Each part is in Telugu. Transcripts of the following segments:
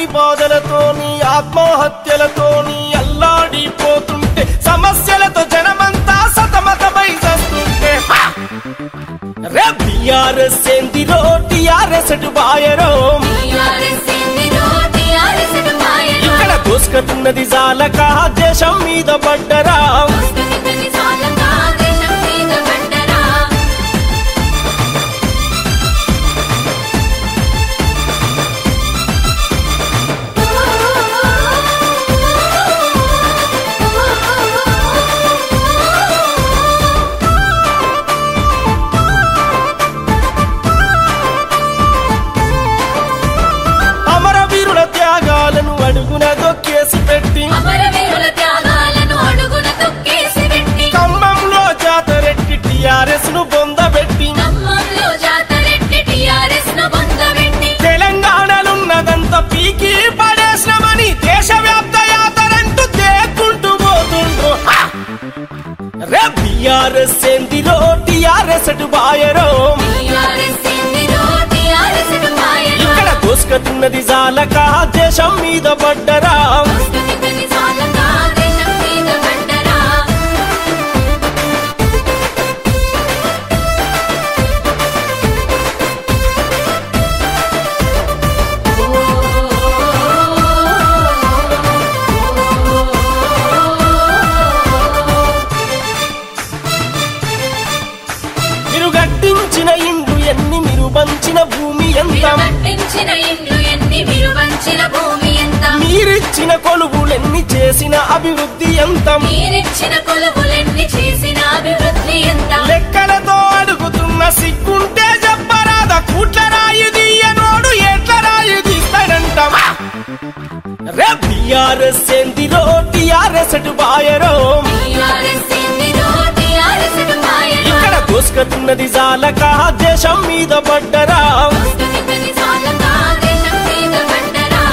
ఆకలి బాధలతోని ఆత్మహత్యలతోని అల్లాడిపోతుంటే సమస్యలతో జనమంతా సతమతమై చేస్తుంటే రే బిఆర్ఎస్ ఏందిరో టిఆర్ఎస్ అటు బాయరో టీఆర్ఎస్ ఏందిరో, టీఆర్ఎస్ అటు పాయరో. ఇక్కడ దోసుకతున్నది జాలక దేశం మీద పడ్డరా పుస్తకమితని సాలక దేశం మీద పడ్డరా. అమరవీరుల త్యాగాలను అడుగున దొక్కేసి పెట్టి అమరవీరుల త్యాగాలను అడుగున తొక్కేసి పెట్టి ఖమ్మంలో జాతరెట్టి టిఆర్ఎస్ ను బొందబెట్టి ఖమ్మంలో జాతరెట్టి టీఆర్ఎస్ ను బొందబెట్టి తెలంగాణలున్నదంతా పీకి పడేసినమని దేశవ్యాప్త యాతరంటూ తేకుంటూ పోతుండ్రు హా! రే బిఆర్ఎస్ ఏందిరో టిఆర్ఎస్ అటు బాయరో టీఆర్ఎస్ ఏందిరో, టీఆర్ఎస్ అటు పాయరో. ఇక్కడ దోసుకతున్నది జాలక దేశం మీద పడ్డరా పుస్తకమితని సాలక దేశం మీద పడ్డరా. మీరు గట్టించిన ఇండ్లు ఎన్ని మీరు పంచిన భూమి ఎంత మీరు కట్టించిన ఇండ్లు ఎన్ని మీరు వంచిన భూమి ఎంత మీరిచ్చిన కొలువులెన్ని చేసిన అభివృద్ధి ఎంత మీరిచ్చిన కొలువులెన్ని చేసిన అభివృద్ధి ఎంత లెక్కలతో అడుగుతున్న సిగ్గుంటే చెప్పరాదా కూట్ల రాయి దియ్యనోడు ఎట్ల రాయి తీస్తాడంట రే బిఆర్ఎస్ ఏందిరో టిఆర్ఎస్ అటు బాయరో టీఆర్ఎస్ ఏందిరో, టీఆర్ఎస్ అటు పాయరో. ఇక్కడ దోసుకతున్నది జాలక దేశం మీద పడ్డరా పుస్తకమితని సాలక దేశం మీద పడ్డరా.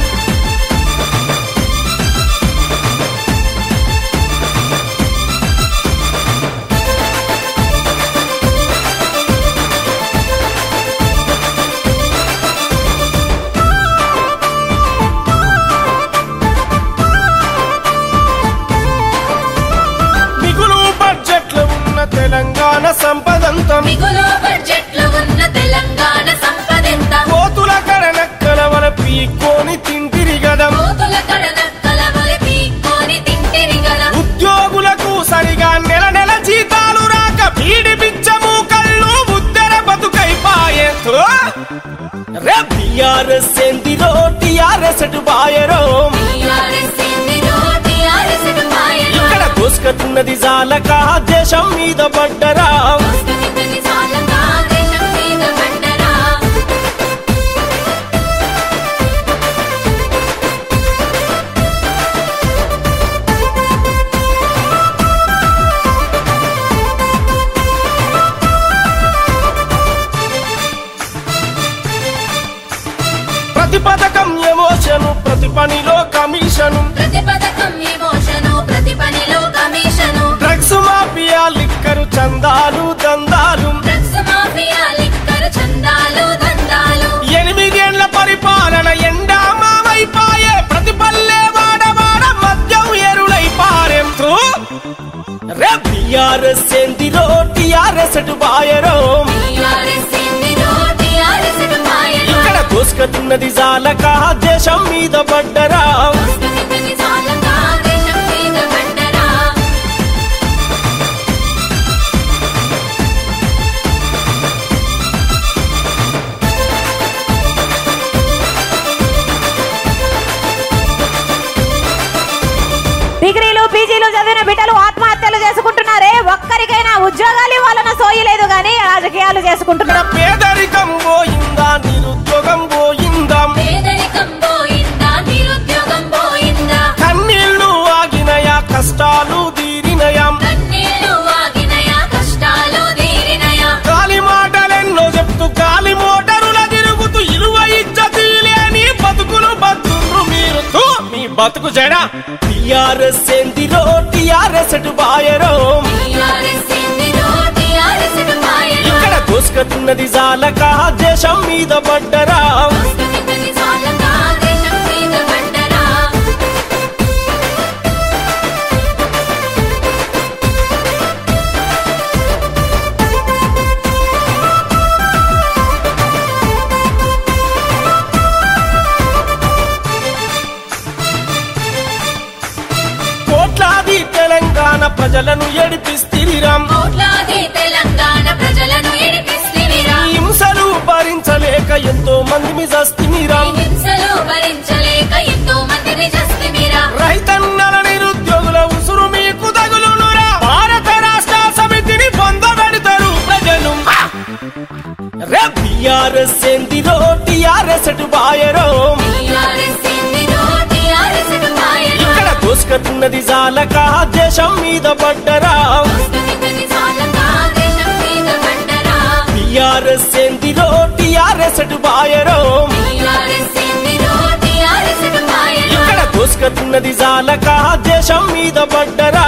మిగులు బడ్జెట్లు ఉన్న తెలంగాణ సంపదంతా మిగులు బడ్జెట్లో ఉన్న తెలంగాణ సంపదెంత కోతుల కడనక్కల వల పీక్కొని తింటిరి గదా కోతుల కడనక్కల వలె పీక్కొని తింటిరి గదా. ఉద్యోగులకు సరిగా నెల నెల జీతాలు రాక బీడి బిచ్చము కళ్ళు ఉద్దర బతుకైపాయే తో. రే బిఆర్ఎస్ ఏందిరో టిఆర్ఎస్ అటు బాయరో టీఆర్ఎస్ ఏందిరో, టీఆర్ఎస్ అటు పాయరో. ఇక్కడ దోసుకతున్నది జాలక దేశం మీద పడ్డరా పుస్తకమితని సాలక దేశం మీద పడ్డరా. ప్రతి పథకం ఎమోషను ప్రతి పనిలో కమిషను ప్రతి పథకం ఎమోషను ప్రతి పనిలో కమిషను డ్రగ్స్ మాఫియా లిక్కరు చందాలు దందాలు డ్రగ్స్ మాఫియా లిక్కర్ చందాలు దందాలు ఎనిమిదేళ్ల పరిపాలన ఎండా మామైపాయే ప్రతి పల్లె వాడవాడ మద్యం ఎరులైపారెం త్రూ రే బిఆర్ఎస్ ఏందిరో టిఆర్ఎస్ అటు బాయరో టీఆర్ఎస్ ఏందిరో, టీఆర్ఎస్ అటు పాయరో. ఇక్కడ దోసుకతున్నది జాలక దేశం మీద పడ్డరా పుస్తకమితని సాలక దేశం మీద పడ్డరా. డిగ్రీలు పీజీలు చదివిన బిడ్డలు ఆత్మహత్యలు చేసుకుంటున్నారే ఒక్కరికైనా ఉద్యోగాలు ఇవ్వాలన్న సోయి లేదు గానీ రాజకీయాలు ఇక్కడ చేసుకుంటున్నారు పేదరికం పోయిందా నిరుద్యోగం పోయిందా పేదరికం పోయిందా నిరుద్యోగం పోయిందా కన్నీళ్లు ఆగినయా కష్టాలు తీరినయా కన్నీళ్లు ఆగినయా కష్టాలు తీరినయా గాలి మాటలెన్నో చెప్తూ గాలి మోటరుల తిరుగుతూ ఇలువ ఇచ్చతి లేని బతుకులు బతుకులు మీరు తూ, మీ బతుకు జడ టిఆర్ఎస్ ఏందిరో టిఆర్ఎస్ అటు బాయరో టీఆర్ఎస్ ఏందిరో, టీఆర్ఎస్ అటు పాయరో. ఇక్కడ దోసుకతున్నది జాలక దేశం మీద పడ్డరా పుస్తకమితని సాలక దేశం ప్రజలను ఏడిపిస్తిరిరాం కోట్లాది తెలంగాణ ప్రజలను ఏడిపిస్తివిరా హింసలు భరించలేక ఎంతో మంది మిజస్తిమిరాం ఈ హింసలు భరించలేక ఎంతో మందిని చస్తివిరా రైతన్నల నిరుద్యోగుల ఉసురు మీకు తగులునురా భారత రాష్ట్ర సమితిని పొందబెడతారు ప్రజలు రే బిఆర్ఎస్ ఏందిరో టిఆర్ఎస్ అటు బాయరో టీఆర్ఎస్ ఇందిరో, టీఆర్ఎస్ కు మాయరో. ఇక్కడ దోసుకతున్నది జాలక దేశం మీద పడ్డరా దోస్తునితని చాలకా దేశం మీద పడ్డరా. బిఆర్ఎస్ ఏందిరో టిఆర్ఎస్ అటు బాయరో టీఆర్ఎస్ ఇందిరో, టీఆర్ఎస్ కు మాయరో. ఇక్కడ దోసుకతున్నది జాలక దేశం మీద పడ్డరా